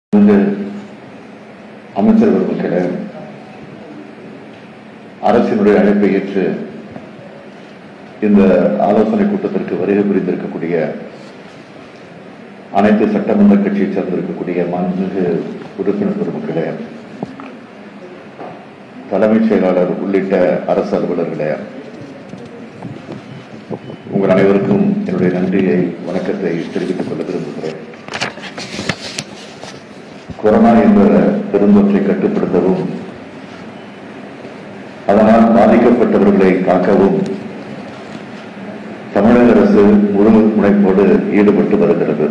இங்கு அமைச்சர் பெருமக்களே அரசினுடைய அழைப்பை ஏற்று இந்த ஆலோசனை கூட்டத்திற்கு வருகை புரிந்திருக்கக்கூடிய அனைத்து சட்டமன்ற கட்சியைச் சேர்ந்திருக்கக்கூடிய மாண்புமிகு உறுப்பினர் பெருமக்களே தலைமைச் செயலாளர் உள்ளிட்ட அரசு அலுவலர்களே உங்கள் அனைவருக்கும் என்னுடைய நன்றியை வணக்கத்தை தெரிவித்துக் கொள்ள விரும்புகிறேன் கொரோனா என்ற பெருந்தொற்றை கட்டுப்படுத்தவும் அதனால் பாதிக்கப்பட்டவர்களை காக்கவும் தமிழக அரசு முழு முனைப்போடு ஈடுபட்டு வருகிறது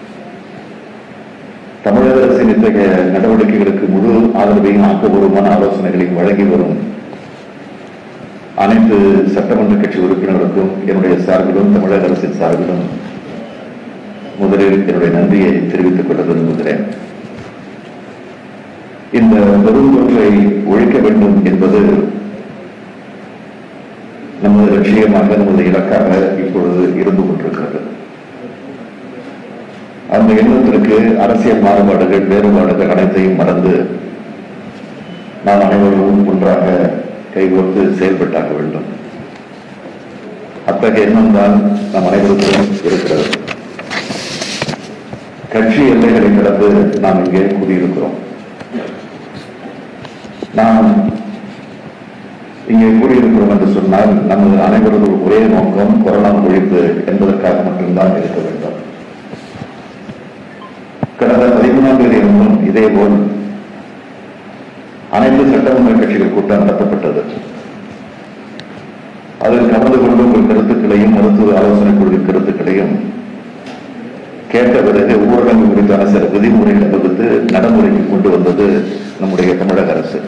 தமிழக அரசின் இத்தகைய நடவடிக்கைகளுக்கு முழு ஆதரவையும் ஆக்கப்பூர்வமான ஆலோசனைகளையும் வழங்கி வரும் அனைத்து சட்டமன்ற கட்சி உறுப்பினர்களுக்கும் என்னுடைய சார்பிலும் தமிழக அரசின் சார்பிலும் முதலில் என்னுடைய நன்றியை தெரிவித்துக் கொள்ள விரும்புகிறேன் இந்த பெருந்தொற்றை ஒழிக்க வேண்டும் என்பது நமது லட்சியமாக நமது இலக்காக இப்பொழுது இருந்து கொண்டிருக்கிறது அந்த எண்ணத்திற்கு அரசியல் மாறுபாடுகள் வேறுபாடுகள் அனைத்தையும் மறந்து நாம் அனைவரும் ஒன்றாக கைகோர்த்து செயல்பட்டாக வேண்டும் அத்தகைய எண்ணம் தான் நம் அனைவருக்கும் இருக்கிறது கட்சி எல்லைகளை கடந்து நாம் இங்கே கூடியிருக்கிறோம் நாம் இங்கே கூடியிருக்கிறோம் என்று சொன்னால் நமது அனைவரது ஒரே நோக்கம் கொரோனா ஒழிப்பு என்பதற்காக மட்டும்தான் இருக்க வேண்டும் கடந்த பதிமூணாம் தேதி அன்றும் இதேபோல் அனைத்து சட்டமன்ற கட்சிகள் கூட்டம் நடத்தப்பட்டது அதில் கலந்து கொண்டு உங்கள் கருத்துக்களையும் மருத்துவ ஆலோசனை குழுவின் கருத்துக்களையும் கேட்ட பிறகு ஊரடங்கு குறித்தான சில விதிமுறைகளை வகுத்து நடைமுறைக்கு கொண்டு வந்தது நம்முடைய தமிழக அரசு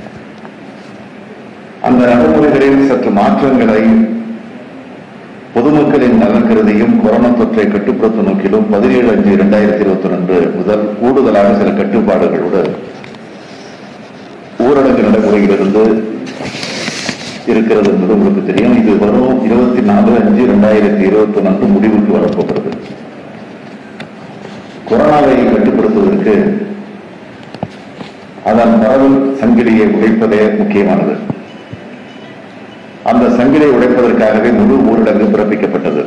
அந்த நடைமுறைகளில் சற்று மாற்றங்களை பொதுமக்களின் நலன் கருதியும் கொரோனா தொற்றை கட்டுப்படுத்தும் நோக்கிலும் பதினேழு அஞ்சு இரண்டாயிரத்தி இருபத்தி ரெண்டு முதல் கூடுதலாக சில கட்டுப்பாடுகளோடு ஊரடங்கு நடைமுறையிலிருந்து இருக்கிறது என்பது உங்களுக்கு தெரியும் இது வரும் இருபத்தி நாலு அஞ்சு இரண்டாயிரத்தி இருபத்தி ஒன்று முடிவுக்கு வரப்போகிறது கொரோனாவை கட்டுப்படுத்துவதற்கு அதன் பரவல் சங்கிலியை உடைப்பதே முக்கியமானது அந்த சங்கிலியை உடைப்பதற்காகவே முழு ஊரடங்கு பிறப்பிக்கப்பட்டது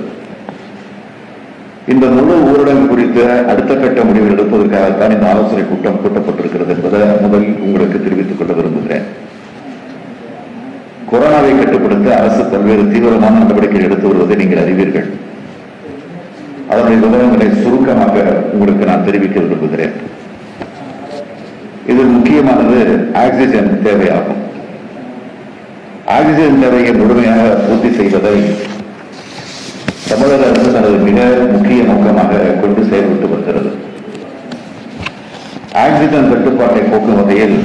இந்த முழு ஊரடங்கு குறித்த அடுத்த கட்ட முடிவுகள் எடுப்பதற்காகத்தான் இந்த ஆலோசனை கூட்டம் கூட்டப்பட்டிருக்கிறது என்பதை முதலில் உங்களுக்கு தெரிவித்துக் கொள்ள விரும்புகிறேன் கொரோனாவை கட்டுப்படுத்த அரசு பல்வேறு தீவிரமான நடவடிக்கைகள் எடுத்து வருவதை நீங்கள் அறிவீர்கள் அதனுடைய விவரங்களை சுருக்கமாக உங்களுக்கு நான் தெரிவிக்க விரும்புகிறேன் இதில் முக்கியமானது ஆக்சிஜன் தேவையாகும் ஆக்சிஜன் தேவையை முழுமையாக பூர்த்தி செய்வதை தமிழக அரசு தனது மிக முக்கிய நோக்கமாக கொண்டு செயல்பட்டு வருகிறது ஆக்சிஜன் தட்டுப்பாட்டை போக்கும் வகையில்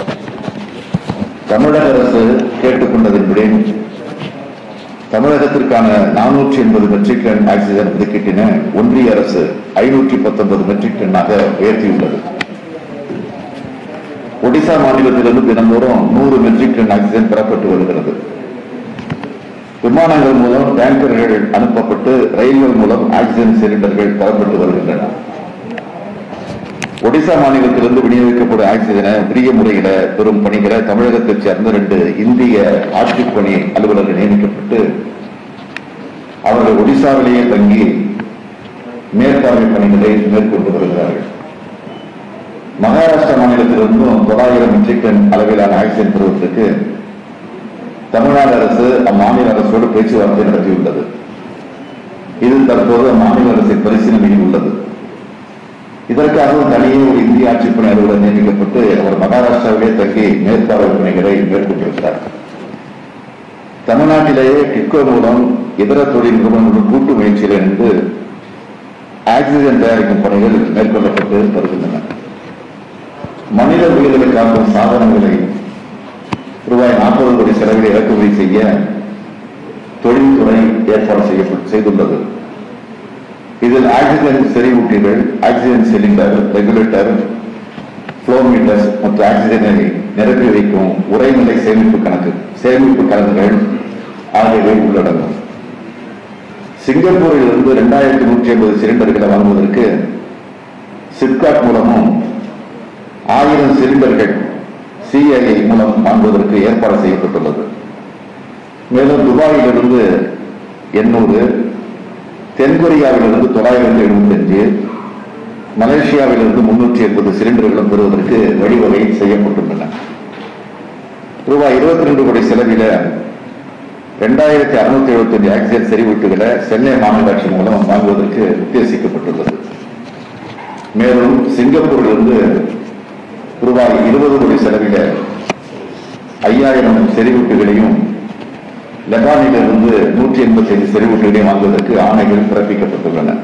தமிழக அரசு கேட்டுக்கொண்டதின்படி தமிழகத்திற்கான நானூற்றி எண்பது மெட்ரிக் டன் ஆக்சிஜன் ஒதுக்கீட்டின ஒன்றிய அரசு ஐநூற்றி பத்தொன்பது மெட்ரிக் டன்னாக உயர்த்தியுள்ளது ஒடிசா மாநிலத்திலிருந்து தினந்தோறும் நூறு மெட்ரிக் டன் ஆக்சிஜன் பெறப்பட்டு வருகிறது விமானங்கள் மூலம் டேங்கர்கள் அனுப்பப்பட்டு ரயில்கள் மூலம் ஆக்சிஜன் சிலிண்டர்கள் தரப்பட்டு வருகின்றன ஒடிசா மாநிலத்திலிருந்து விநியோகிக்கப்படும் ஆக்சிஜனை உரிய முறையில பெறும் பணிகளை தமிழகத்தைச் சேர்ந்த ரெண்டு இந்திய ஆட்சிப் பணி அலுவலர்கள் நியமிக்கப்பட்டு அவர்கள் ஒடிசாவிலேயே தங்கி மேற்பார்வை பணிகளை மேற்கொண்டு வருகிறார்கள் மகாராஷ்டிரா மாநிலத்திலிருந்தும் தொள்ளாயிரம் மெட்ரிக் டன் அளவிலான ஆக்சிஜன் பெறுவதற்கு தமிழ்நாடு அரசு அம்மாநில அரசோடு பேச்சுவார்த்தை நடத்தியுள்ளது இது தற்போது அம்மாநில அரசின் பரிசீலனையில் உள்ளது இதற்காகவும் தனியே ஒரு இந்திய ஆட்சிப் பணி அலுவலர் நியமிக்கப்பட்டு அவர் மகாராஷ்டிராவிலே தங்கி மேற்பார்வை பணிகளை மேற்கொண்டிருக்கிறார் தமிழ்நாட்டிலேயே கிட்கோ மூலம் இதர தொழில் நிறுவனங்களுடன் கூட்டு முயற்சியில் இணைந்து ஆக்சிஜன் தயாரிக்கும் பணிகள் மேற்கொள்ளப்பட்டு வருகின்றன மனித உயிர்களை காக்கும் சாதனங்களை ரூபாய் நாற்பது கோடி செலவில் இறக்குமதி செய்ய தொழில்துறை ஏற்பாடு செய்யப்பட்டு செய்துள்ளது இதில் ஆக்சிஜன் செறிவூட்டிகள் ஆக்சிஜன் சிலிண்டர் ரெகுலேட்டர் ஃப்ளோமீட்டர்ஸ் மற்றும் ஆக்சிஜனை நிரப்பி வைக்கும் உரைநிலை சேமிப்பு கணக்கு சேமிப்பு கலன்கள் ஆகியவை உள்ளடங்கும் சிங்கப்பூரில் இருந்து இரண்டாயிரத்தி நூற்றி ஐம்பது சிலிண்டர்களை வாங்குவதற்கு சிப்காட் மூலமும் ஆயிரம் சிலிண்டர்கள் சிஐஏ மூலம் வாங்குவதற்கு ஏற்பாடு செய்யப்பட்டுள்ளது மேலும் துபாயிலிருந்து எண்ணூறு தென்கொரியாவிலிருந்து தொள்ளாயிரத்தி எழுபத்தஞ்சு மலேசியாவிலிருந்து முன்னூற்றி எண்பது சிலிண்டர்களும் பெறுவதற்கு வழிவகை செய்யப்பட்டுள்ளன ரூபாய் இருபத்தி ரெண்டு கோடி செலவில இரண்டாயிரத்தி அறுநூத்தி எழுபத்தஞ்சு ஆக்சிஜன் செறிவூட்டுகளை சென்னை மாநகராட்சி மூலம் வாங்குவதற்கு உத்தேசிக்கப்பட்டுள்ளது மேலும் சிங்கப்பூரிலிருந்து ரூபாய் இருபது கோடி செலவில ஐயாயிரம் செறிவூட்டுகளையும் லெபானிலிருந்து நூற்றி எண்பத்தி ஐந்து செறிவூட்டுகளையும் வாங்குவதற்கு ஆணைகள் பிறப்பிக்கப்பட்டுள்ளன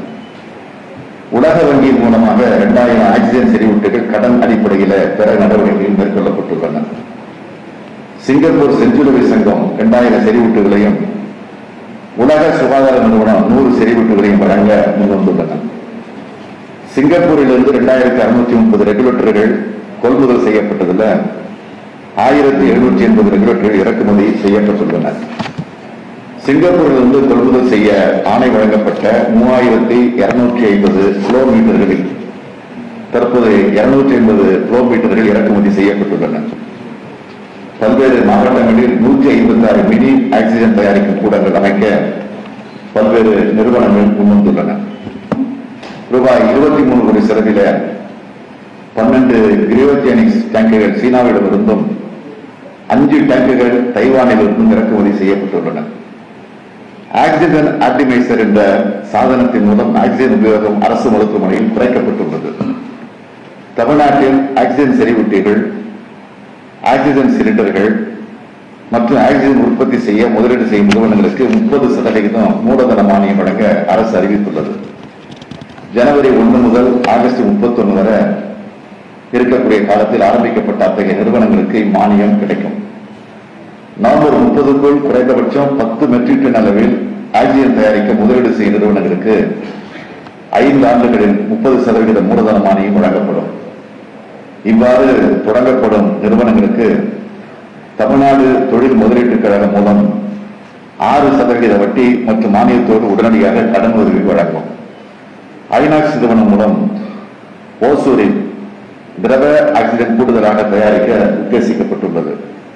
உலக வங்கியின் மூலமாக இரண்டாயிரம் ஆக்சிஜன் செறிவூட்டுகள் கடன் அடிப்படையில் பெற நடவடிக்கைகள் மேற்கொள்ளப்பட்டுள்ளன சிங்கப்பூர் செஞ்சுலுவை சங்கம் இரண்டாயிரம் செறிவூட்டுகளையும் உலக சுகாதார நிறுவனம் நூறு செறிவூட்டுகளையும் வழங்க முன்வந்துள்ளன சிங்கப்பூரிலிருந்து இரண்டாயிரத்தி அறுநூத்தி முப்பது ரெகுலேட்டர்கள் கொள்முதல் செய்யப்பட்டதுல ஆயிரத்தி எழுநூற்றி எண்பது ரெகுலேட்டர்கள் இறக்குமதி செய்யப்பட்டுள்ளன சிங்கப்பூரிலிருந்து கொள்முதல் செய்ய ஆணை வழங்கப்பட்ட மூவாயிரத்தி இருநூற்றி ஐம்பது கிலோமீட்டர்களில் தற்போது இருநூற்றி ஐம்பது கிலோமீட்டர்கள் இறக்குமதி செய்யப்பட்டுள்ளன பல்வேறு மாவட்டங்களில் நூற்றி ஐம்பத்தி ஆறு மினி ஆக்சிஜன் தயாரிக்கும் கூடங்கள் அமைக்க பல்வேறு நிறுவனங்கள் முன்வந்துள்ளன ரூபாய் இருபத்தி மூணு கோடி செலவில பன்னெண்டு கிரியோஜெனிக்ஸ் டேங்குகள் சீனாவிடமிருந்தும் அஞ்சு டேங்குகள் தைவானிலிருந்தும் இறக்குமதி செய்யப்பட்டுள்ளன ஆக்சிஜன் ஆப்டிமைசர் என்ற சாதனத்தின் மூலம் ஆக்சிஜன் உபயோகம் அரசு மருத்துவமனையில் குறைக்கப்பட்டுள்ளது தமிழ்நாட்டில் ஆக்சிஜன் செறிவூட்டிகள் ஆக்சிஜன் சிலிண்டர்கள் மற்றும் ஆக்சிஜன் உற்பத்தி செய்ய முதலீடு செய்யும் நிறுவனங்களுக்கு முப்பது சதவிகிதம் மூலதன மானியம் வழங்க அரசு அறிவித்துள்ளது ஜனவரி ஒன்று முதல் ஆகஸ்ட் முப்பத்தொன்னு வரை இருக்கக்கூடிய காலத்தில் ஆரம்பிக்கப்பட்ட அத்தகைய நிறுவனங்களுக்கு இம்மானியம் கிடைக்கும் நவம்பர் முப்பதுக்குள் குறைந்தபட்சம் பத்து மெட்ரிக் டன் அளவில் ஆக்சிஜன் தயாரிக்க முதலீடு செய்யும் நிறுவனங்களுக்கு ஐந்து ஆண்டுகளில் முப்பது சதவிகித மூலதன மானியம் வழங்கப்படும் இவ்வாறு தொடங்கப்படும் நிறுவனங்களுக்கு தமிழ்நாடு தொழில் முதலீட்டுக் கழகம் மூலம் ஆறு சதவிகித வட்டி மற்றும் மானியத்தோடு உடனடியாக கடன் உதவி வழங்கும் ஐநாக்ஸ் நிறுவனம் மூலம் ஓசூரில் திரவ ஆக்சிஜன் கூடுதலாக தயாரிக்க உத்தேசிக்கப்பட்டுள்ளது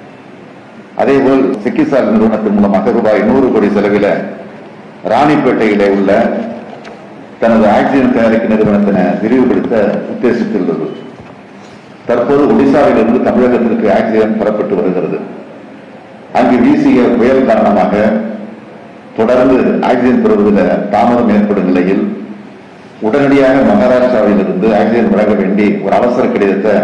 அதேபோல் சிக்கிசால் நிறுவனத்தின் மூலமாக ரூபாய் நூறு கோடி செலவில ராணிப்பேட்டையிலே உள்ள தனது ஆக்சிஜன் தயாரிக்கும் நிறுவனத்தினை விரிவுபடுத்த உத்தேசித்துள்ளது தற்போது ஒடிசாவிலிருந்து தமிழகத்திற்கு ஆக்சிஜன் பெறப்பட்டு வருகிறது அங்கு வீசிய புயல் காரணமாக தொடர்ந்து ஆக்சிஜன் பெறுவதில் தாமதம் ஏற்படும் நிலையில் உடனடியாக மகாராஷ்டிராவிலிருந்து ஆக்சிஜன் வழங்க வேண்டி ஒரு அவசர கடிதத்தை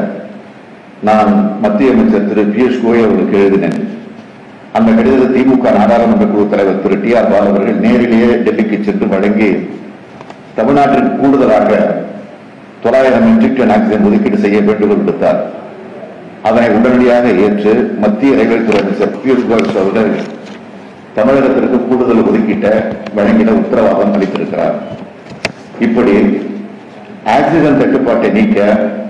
நான் மத்திய அமைச்சர் திரு பியூஷ் கோயல் அவர்களுக்கு எழுதினேன் அந்த கடிதத்தை திமுக நாடாளுமன்ற குழு தலைவர் திரு டி ஆர் பால் அவர்கள் நேரிலேயே டெல்லிக்கு சென்று வழங்கி தமிழ்நாட்டிற்கு கூடுதலாக தொள்ளாயிரம் மெட்ரிக் டன் ஆக்சிஜன் ஒதுக்கீடு செய்ய வேண்டுகோள் விடுத்தார் அதனை உடனடியாக ஏற்று மத்திய ரயில்வே துறை அமைச்சர் பியூஷ் கோயல் அவர்கள் தமிழகத்திற்கு கூடுதல் ஒதுக்கீட்டை வழங்கிட உத்தரவாதம் அளித்திருக்கிறார் இப்படி ஆக்சிஜன் தட்டுப்பாட்டை நீக்க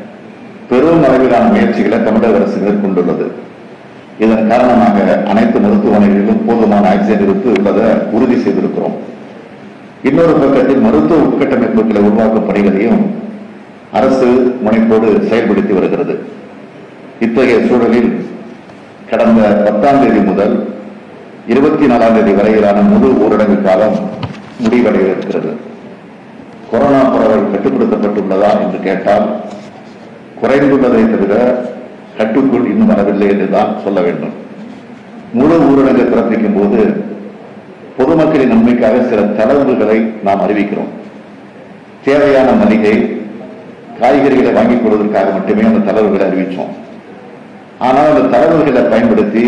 பெரும் அளவிலான முயற்சிகளை தமிழக அரசு மேற்கொண்டுள்ளது இதன் காரணமாக அனைத்து மருத்துவமனைகளிலும் போதுமான ஆக்சிஜன் இருப்பு உள்ளதை உறுதி செய்திருக்கிறோம் இன்னொரு பக்கத்தில் மருத்துவ உட்கட்டமைப்புகளை உருவாக்கும் பணிகளையும் அரசு முனைப்போடு செயல்படுத்தி வருகிறது இத்தகைய சூழலில் கடந்த பத்தாம் தேதி முதல் இருபத்தி நாலாம் தேதி வரையிலான முழு ஊரடங்கு காலம் முடிவடைய இருக்கிறது கொரோனா பரவல் கட்டுப்படுத்தப்பட்டுள்ளதா என்று கேட்டால் குறைந்துள்ளதை தவிர கட்டுக்குள் இன்னும் வரவில்லை என்றுதான் சொல்ல வேண்டும் முழு ஊரடங்கு பிறப்பிக்கும் போது பொதுமக்களின் நன்மைக்காக சில தளர்வுகளை நாம் அறிவிக்கிறோம் தேவையான மளிகை காய்கறிகளை வாங்கிக் கொள்வதற்காக மட்டுமே அந்த தளர்வுகளை அறிவித்தோம் ஆனால் அந்த தளர்வுகளை பயன்படுத்தி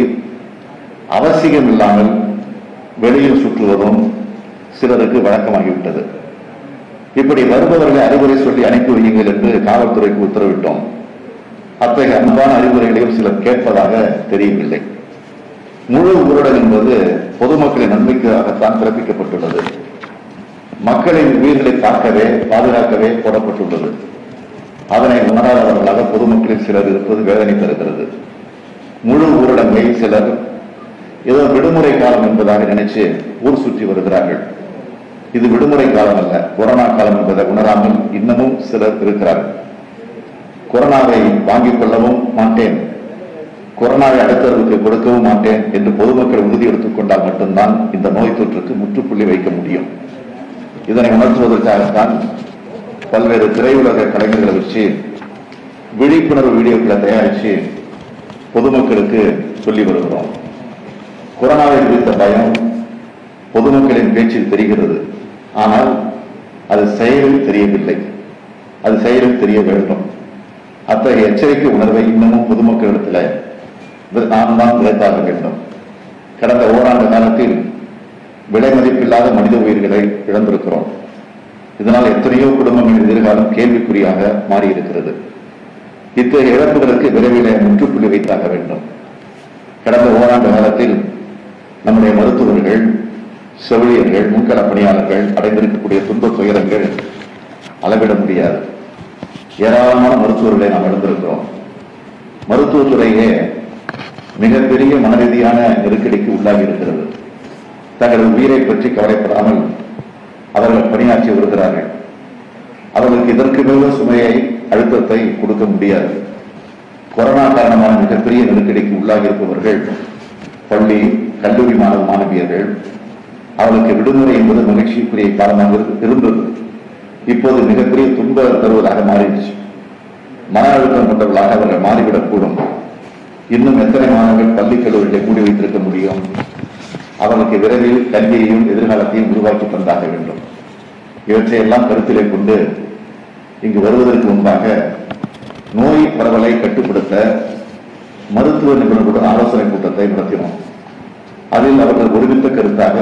அவசியம் இல்லாமல் வெளியில் சுற்றுவதும் சிலருக்கு வழக்கமாகிவிட்டது இப்படி வருபவர்களை அறிவுரை சொல்லி அனுப்பி வையுங்கள் என்று காவல்துறைக்கு உத்தரவிட்டோம் அத்தகைய அன்பான அறிவுரைகளையும் சிலர் கேட்பதாக தெரியவில்லை முழு ஊரடங்கு என்பது பொதுமக்களின் நன்மைக்காகத்தான் பிறப்பிக்கப்பட்டுள்ளது மக்களின் உயிர்களை காக்கவே பாதுகாக்கவே போடப்பட்டுள்ளது அதனை உணராதவர்களாக பொதுமக்களில் சிலர் இருப்பது வேதனை தருகிறது முழு ஊரடங்கை சிலர் ஏதோ விடுமுறை காலம் என்பதாக நினைச்சு ஊர் சுற்றி வருகிறார்கள் இது விடுமுறை காலம் அல்ல கொரோனா காலம் என்பதை உணராமல் இன்னமும் சிலர் இருக்கிறார்கள் கொரோனாவை வாங்கிக் கொள்ளவும் மாட்டேன் கொரோனாவை அடுத்தவர்களுக்கு கொடுக்கவும் மாட்டேன் என்று பொதுமக்கள் உறுதி எடுத்துக் கொண்டால் மட்டும்தான் இந்த நோய் தொற்றுக்கு முற்றுப்புள்ளி வைக்க முடியும் இதனை உணர்த்துவதற்காகத்தான் பல்வேறு திரையுலக கலைஞர்களை வச்சு விழிப்புணர்வு வீடியோக்களை தயாரித்து பொதுமக்களுக்கு சொல்லி வருகிறோம் கொரோனாவை குறித்த பயம் பொதுமக்களின் பேச்சில் தெரிகிறது ஆனால் அது செயலில் தெரியவில்லை அது செயலில் தெரிய வேண்டும் அத்தகைய எச்சரிக்கை உணர்வை இன்னமும் பொதுமக்களிடத்தில் இது நாம் தான் விளைத்தாக வேண்டும் கடந்த ஓராண்டு காலத்தில் விலை மதிப்பில்லாத மனித உயிர்களை இழந்திருக்கிறோம் இதனால் எத்தனையோ குடும்பங்களின் எதிர்காலம் கேள்விக்குறியாக மாறியிருக்கிறது இத்தகைய இழப்புகளுக்கு விரைவிலே முற்றுப்புள்ளி வைத்தாக வேண்டும் கடந்த ஓராண்டு காலத்தில் நம்முடைய மருத்துவர்கள் செவிலியர்கள் முன்கள பணியாளர்கள் அடைந்திருக்கக்கூடிய துன்ப துயரங்கள் அளவிட முடியாது ஏராளமான மருத்துவர்களை நாம் இழந்திருக்கிறோம் மருத்துவத்துறையே மிகப்பெரிய மனரீதியான நெருக்கடிக்கு உள்ளாகி இருக்கிறது தங்களது உயிரை பற்றி கவலைப்படாமல் அவர்கள் பணியாற்றி வருகிறார்கள் அவர்களுக்கு இதற்கு மேல சுமையை அழுத்தத்தை கொடுக்க முடியாது கொரோனா காரணமான மிகப்பெரிய நெருக்கடிக்கு உள்ளாகி இருப்பவர்கள் பள்ளி கல்லூரி மாணவ மாணவியர்கள் அவர்களுக்கு விடுமுறை என்பது மகிழ்ச்சிக்குரிய காரணமாக இரு- இருந்தது இப்போது மிகப்பெரிய துன்ப தருவதாக மாறிடுச்சு மன அழுத்தம் கொண்டவர்களாக அவர்கள் மாறிவிடக்கூடும் இன்னும் எத்தனை மாணவர்கள் பள்ளி கல்லூரிகளை மூடி வைத்திருக்க முடியும் அவர்களுக்கு விரைவில் கல்வியையும் எதிர்காலத்தையும் உருவாக்கி தந்தாக வேண்டும் இவற்றையெல்லாம் கருத்திலே கொண்டு இங்கு வருவதற்கு முன்பாக நோய் பரவலை கட்டுப்படுத்த மருத்துவ நிபுணர்களுடன் ஆலோசனை கூட்டத்தை நடத்தினோம் அதில் அவர்கள் ஒருமித்த கருத்தாக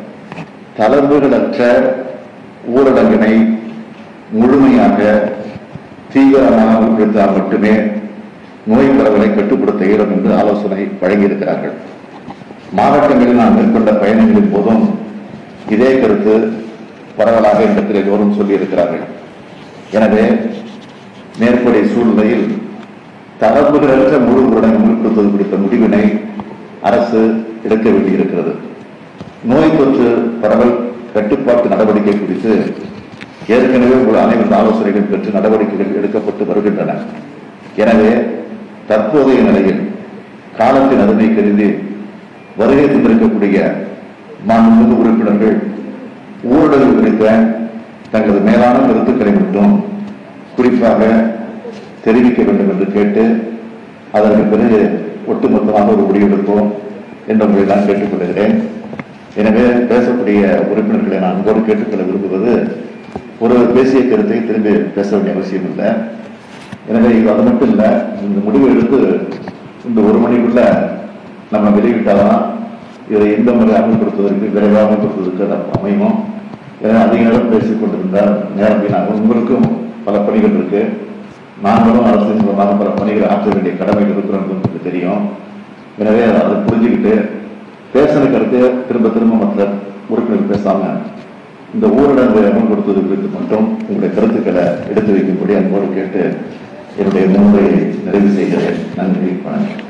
தளர்வுகளற்ற ஊரடங்கினை முழுமையாக தீவிரமாக உட்படுத்தால் மட்டுமே நோய் பரவலை கட்டுப்படுத்த இயலும் என்று ஆலோசனை வழங்கியிருக்கிறார்கள் மாவட்டங்களில் நான் மேற்கொண்ட பயணங்களின் போதும் இதே கருத்து பரவலாக இடத்தில் எல்லோரும் சொல்லியிருக்கிறார்கள் எனவே மேற்படி சூழ்நிலையில் தளர்வுகளற்ற முழு ஊரடங்கு அமல்படுத்துவது குறித்த முடிவினை அரசு எடுக்க வேண்டியிருக்கிறது நோய் தொற்று பரவல் கட்டுப்பாட்டு நடவடிக்கை குறித்து ஏற்கனவே உள்ள அனைவரது ஆலோசனைகள் பெற்று நடவடிக்கைகள் எடுக்கப்பட்டு வருகின்றன எனவே தற்போதைய நிலையில் காலத்தின் அருமை கருதி வருகை தந்திருக்கக்கூடிய மாண்புமிகு உறுப்பினர்கள் ஊரடங்கு குறித்த தங்களது மேலான கருத்துக்களை மட்டும் குறிப்பாக தெரிவிக்க வேண்டும் என்று கேட்டு அதற்கு பிறகு ஒட்டுமொத்தமாக ஒரு முடிவெடுப்போம் என்ற முறையில் நான் கேட்டுக்கொள்கிறேன் எனவே பேசக்கூடிய உறுப்பினர்களை நான் அன்போடு கேட்டுக்கொள்ள விரும்புவது ஒரு பேசிய கருத்தை திரும்பி பேச வேண்டிய அவசியம் இல்லை எனவே இது அது மட்டும் இல்லை இந்த முடிவு எடுத்து இந்த ஒரு மணிக்குள்ள நம்ம வெளியிட்டாதான் இதை எந்த முறை அமல்படுத்துவதற்கு விரைவாக அமல்படுத்துவதற்கு அது அமையும் எனவே அதிக நேரம் பேசிக் கொண்டிருந்தால் நேரம் வீணாகும் உங்களுக்கும் பல பணிகள் இருக்கு நாங்களும் அரசின் மூலமாக பல பணிகளை ஆற்ற வேண்டிய கடமைகள் இருக்கிறோம் என்று உங்களுக்கு தெரியும் எனவே அதை புரிஞ்சுக்கிட்டு பேசின கருத்து திரும்ப திரும்ப மற்ற உறுப்பினர் பேசாம இந்த ஊரடங்கு அமல்படுத்துவது குறித்து மட்டும் உங்களுடைய கருத்துக்களை எடுத்து வைக்கும்படி அன்போடு கேட்டு என்னுடைய முன்னுரையை நிறைவு செய்கிறேன் நன்றி வணக்கம்